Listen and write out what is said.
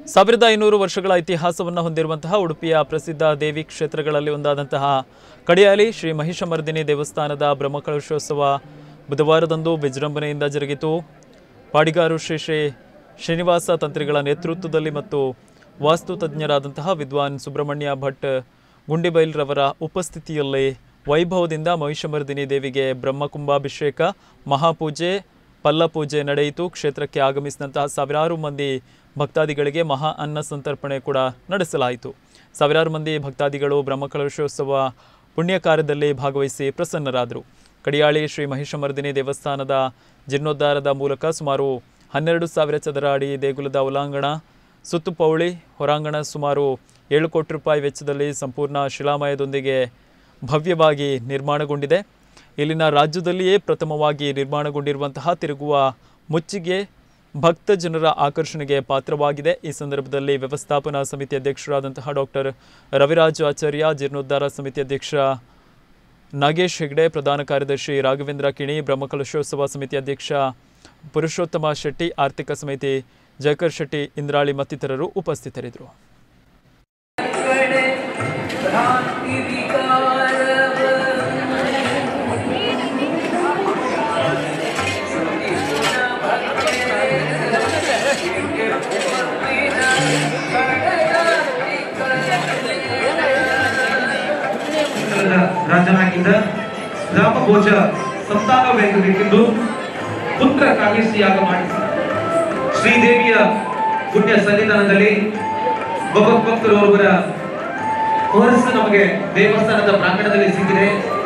ಸಾವಿರದ ಐನೂರು ವರ್ಷಗಳ ಇತಿಹಾಸವನ್ನು ಹೊಂದಿರುವಂತಹ ಉಡುಪಿಯ ಪ್ರಸಿದ್ಧ ದೇವಿ ಕ್ಷೇತ್ರಗಳಲ್ಲಿ ಒಂದಾದಂತಹ ಕಡಿಯಾಲಿ ಶ್ರೀ ಮಹಿಷಮರ್ದಿನಿ ದೇವಸ್ಥಾನದ ಬ್ರಹ್ಮಕಲಶೋತ್ಸವ ಬುಧವಾರದಂದು ವಿಜೃಂಭಣೆಯಿಂದ ಜರುಗಿತು ಪಾಡಿಗಾರು ಶ್ರೀ ಶ್ರೀ ಶ್ರೀನಿವಾಸ ತಂತ್ರಿಗಳ ನೇತೃತ್ವದಲ್ಲಿ ಮತ್ತು ವಾಸ್ತು ತಜ್ಞರಾದಂತಹ ವಿದ್ವಾನ್ ಸುಬ್ರಹ್ಮಣ್ಯ ಭಟ್ ಗುಂಡಿಬೈಲ್ರವರ ಉಪಸ್ಥಿತಿಯಲ್ಲಿ ವೈಭವದಿಂದ ಮಹಿಷಮರ್ದಿನಿ ದೇವಿಗೆ ಬ್ರಹ್ಮಕುಂಭಾಭಿಷೇಕ ಮಹಾಪೂಜೆ ಪಲ್ಲಪೂಜೆ ನಡೆಯಿತು ಕ್ಷೇತ್ರಕ್ಕೆ ಆಗಮಿಸಿದಂತಹ ಸಾವಿರಾರು ಮಂದಿ ಭಕ್ತಾದಿಗಳಿಗೆ ಮಹಾ ಅನ್ನ ಸಂತರ್ಪಣೆ ಕೂಡ ನಡೆಸಲಾಯಿತು ಸಾವಿರಾರು ಮಂದಿ ಭಕ್ತಾದಿಗಳು ಬ್ರಹ್ಮಕಲಶೋತ್ಸವ ಪುಣ್ಯ ಕಾರ್ಯದಲ್ಲಿ ಭಾಗವಹಿಸಿ ಪ್ರಸನ್ನರಾದರು ಕಡಿಯಾಳಿ ಶ್ರೀ ಮಹಿಷಮರ್ದಿನಿ ದೇವಸ್ಥಾನದ ಜೀರ್ಣೋದ್ಧಾರದ ಮೂಲಕ ಸುಮಾರು ಹನ್ನೆರಡು ಸಾವಿರ ಚದರ ಅಡಿ ದೇಗುಲದ ಒಳಾಂಗಣ ಸುತ್ತುಪೌಳಿ ಹೊರಾಂಗಣ ಸುಮಾರು ಏಳು ಕೋಟಿ ರೂಪಾಯಿ ವೆಚ್ಚದಲ್ಲಿ ಸಂಪೂರ್ಣ ಶಿಲಾಮಯದೊಂದಿಗೆ ಭವ್ಯವಾಗಿ ನಿರ್ಮಾಣಗೊಂಡಿದೆ ಇಲ್ಲಿನ ರಾಜ್ಯದಲ್ಲಿಯೇ ಪ್ರಥಮವಾಗಿ ನಿರ್ಮಾಣಗೊಂಡಿರುವಂತಹ ತಿರುಗುವ ಮುಚ್ಚಿಗೆ ಭಕ್ತ ಜನರ ಆಕರ್ಷಣೆಗೆ ಪಾತ್ರವಾಗಿದೆ ಈ ಸಂದರ್ಭದಲ್ಲಿ ವ್ಯವಸ್ಥಾಪನಾ ಸಮಿತಿ ಅಧ್ಯಕ್ಷರಾದಂತಹ ಡಾಕ್ಟರ್ ರವಿರಾಜ್ ಆಚಾರ್ಯ ಜೀರ್ಣೋದ್ಧಾರ ಸಮಿತಿ ಅಧ್ಯಕ್ಷ ನಾಗೇಶ್ ಹೆಗ್ಡೆ ಪ್ರಧಾನ ಕಾರ್ಯದರ್ಶಿ ರಾಘವೇಂದ್ರ ಕಿಣಿ ಬ್ರಹ್ಮಕಲಶೋತ್ಸವ ಸಮಿತಿ ಅಧ್ಯಕ್ಷ ಪುರುಷೋತ್ತಮ ಶೆಟ್ಟಿ ಆರ್ಥಿಕ ಸಮಿತಿ ಜಯಕರ್ ಶೆಟ್ಟಿ ಇಂದ್ರಾಳಿ ಮತ್ತಿತರರು ಉಪಸ್ಥಿತರಿದ್ದರು ಕನ್ನಡದ ರಾಜನಾಗಿದ್ದ ರಾಮಭೋಜ ಸಂತಾನವೆಂದು ಪುತ್ರ ಕಾಮೇಶಿಯಾಗ ಮಾಡಿದ ಶ್ರೀದೇವಿಯ ಪುಣ್ಯ ಸನ್ನಿಧಾನದಲ್ಲಿ ಭಗವದ್ಭಕ್ತರು ಒಬ್ಬರ ಹೊರಸು ನಮಗೆ ದೇವಸ್ಥಾನದ ಪ್ರಾಂಗಣದಲ್ಲಿ ಸಿಕ್ಕಿದೆ